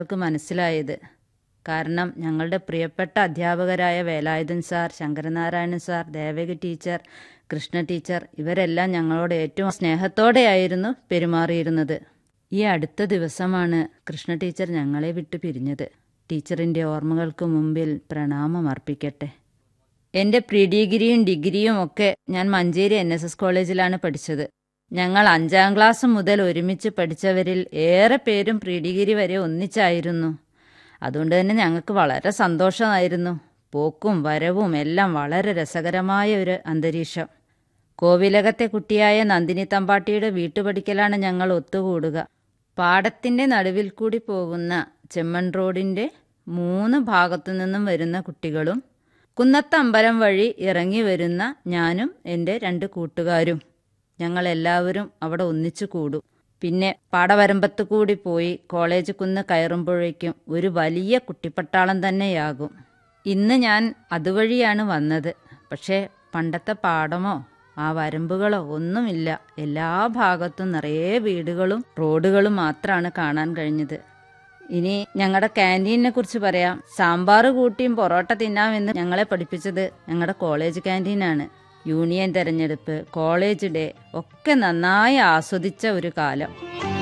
അവർക്ക് മനസ്സിലായത് കാരണം ഞങ്ങളുടെ പ്രിയപ്പെട്ട അധ്യാപകരായ Velayudhan sir Sankaranarayanan sir Devaki teacher Krishna teacher ഇവരെല്ലാം ഞങ്ങളോട് ഏറ്റവും സ്നേഹത്തോടെയായിരുന്നു പെരുമാറിയിരുന്നത് ഈ അടുത്ത ദിവസമാണ് കൃഷ്ണ ടീച്ചർ ഞങ്ങളെ വിട്ടു പിരിഞ്ഞത് ടീച്ചറിൻ്റെ ഓർമ്മകൾക്ക് മുമ്പിൽ പ്രണാമം അർപ്പിക്കട്ടെ എൻ്റെ പ്രീ ഡിഗ്രിയും ഡിഗ്രിയും ഒക്കെ ഞാൻ മഞ്ചേരി എൻ എസ് എസ് കോളേജിലാണ് പഠിച്ചത് ഞങ്ങൾ അഞ്ചാം ക്ലാസ് മുതൽ ഒരുമിച്ച് പഠിച്ചവരിൽ ഏറെ പേരും പ്രീ ഡിഗ്രി വരെ ഒന്നിച്ചായിരുന്നു അതുകൊണ്ട് തന്നെ ഞങ്ങൾക്ക് വളരെ സന്തോഷമായിരുന്നു പോക്കും വരവും എല്ലാം വളരെ രസകരമായ ഒരു അന്തരീക്ഷം കോവിലകത്തെ കുട്ടിയായ നന്ദിനി തമ്പാട്ടിയുടെ വീട്ടുപടിക്കലാണ് ഞങ്ങൾ ഒത്തുകൂടുക പാടത്തിന്റെ നടുവിൽ കൂടി പോകുന്ന ചെമ്മൺ റോഡിന്റെ മൂന്ന് ഭാഗത്തു നിന്നും വരുന്ന കുട്ടികളും കുന്നത്തമ്പലം വഴി ഇറങ്ങി വരുന്ന ഞാനും എൻ്റെ രണ്ട് കൂട്ടുകാരും ഞങ്ങൾ എല്ലാവരും അവിടെ ഒന്നിച്ചു കൂടും പിന്നെ പാടവരമ്പത്ത് കൂടി പോയി കോളേജ് കുന്ന് കയറുമ്പോഴേക്കും ഒരു വലിയ കുട്ടിപ്പട്ടാളം തന്നെയാകും ഇന്ന് ഞാൻ അതുവഴിയാണ് വന്നത് പക്ഷേ പണ്ടത്തെ പാടമോ ആ വരമ്പുകളോ ഒന്നുമില്ല എല്ലാ ഭാഗത്തും നിറയെ വീടുകളും റോഡുകളും മാത്രമാണ് കാണാൻ കഴിഞ്ഞത് ഇനി ഞങ്ങളുടെ ക്യാൻറ്റീനിനെ കുറിച്ച് പറയാം സാമ്പാർ കൂട്ടിയും പൊറോട്ട തിന്നാമെന്ന് ഞങ്ങളെ പഠിപ്പിച്ചത് ഞങ്ങളുടെ കോളേജ് ക്യാൻറ്റീനാണ് യൂണിയൻ തെരഞ്ഞെടുപ്പ് കോളേജ് ഡേ ഒക്കെ നന്നായി ആസ്വദിച്ച ഒരു കാലം